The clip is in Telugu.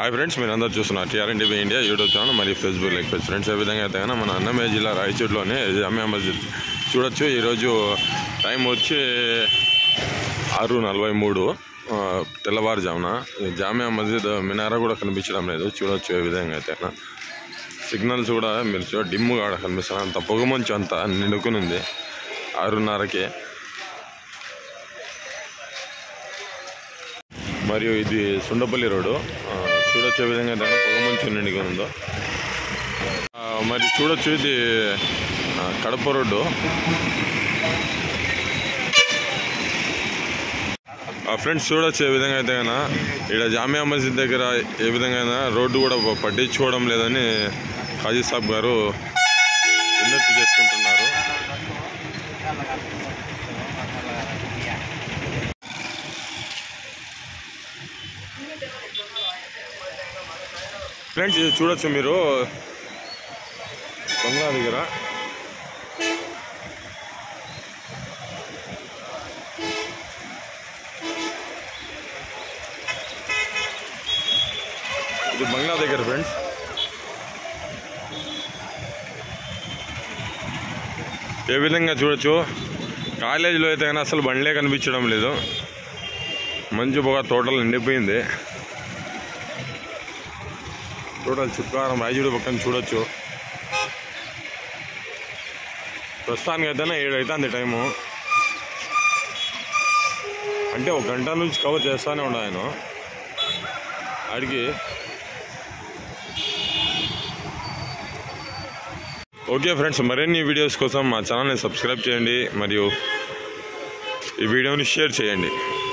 హాయ్ ఫ్రెండ్స్ మీరు అందరూ చూస్తున్నారు TRN TV India YouTube channel మరియు ఫేస్బుక్ లైక్ పేజ్ ఫ్రెండ్స్ ఏ విధంగా అయితే కనుక మన అన్నమయ్య జిల్లా రాయచూరులోని జామియా మస్జిద్ చూడొచ్చు ఈరోజు టైం వచ్చి ఆరు నలభై మూడు ఆ, తెల్లవారుజామున ఈ జామియా మస్జిద్ మినారా కూడా కనిపించడం లేదు చూడొచ్చు ఏ విధంగా అయితే కనుక. సిగ్నల్స్ కూడా మీరు చూడ డిమ్గా కనిపిస్తున్నారు అంత పొగమంచు అంతా నిండుకుని ఉంది ఆరున్నరకి మరియు ఇది సుండపల్లి రోడ్డు ఆ, చూడొచ్చు ఏ విధంగా అయితే పొగమంచు నిండుకుని ఉందో ఆ, మరి చూడొచ్చు ఇది ఆ, కడప రోడ్డు ఆ ఫ్రెండ్స్ చూడొచ్చు ఏ విధంగా అయితే కన్నా ఇక్కడ జామియా మస్జిద్ దగ్గర ఏ విధంగా అయినా రోడ్డు కూడా పట్టించుకోవడం లేదని హాజీ సాబ్ గారు విన్నతి చేసుకుంటున్నారు ఫ్రెండ్స్ ఇది చూడొచ్చు మీరు బంగ్లా దగ్గర ఇది బంగ్లా దగ్గర ఫ్రెండ్స్ ఏ విధంగా చూడొచ్చు కాలేజీలో అయితే కానీ అసలు బండ్లే కనిపించడం లేదు మంచి పొగ తోటలు నిండిపోయింది టోటల్ చుక్కారం రాజుడి పక్కన చూడొచ్చు ప్రస్తుతానికి అయితేనే ఏడు అవుతుంది టైము అంటే ఒక గంట నుంచి కవర్ చేస్తూనే ఉన్నా ఆయన ఆడికి ఓకే ఫ్రెండ్స్ మరిన్ని వీడియోస్ కోసం మా ఛానల్ని సబ్స్క్రైబ్ చేయండి మరియు ఈ వీడియోని షేర్ చేయండి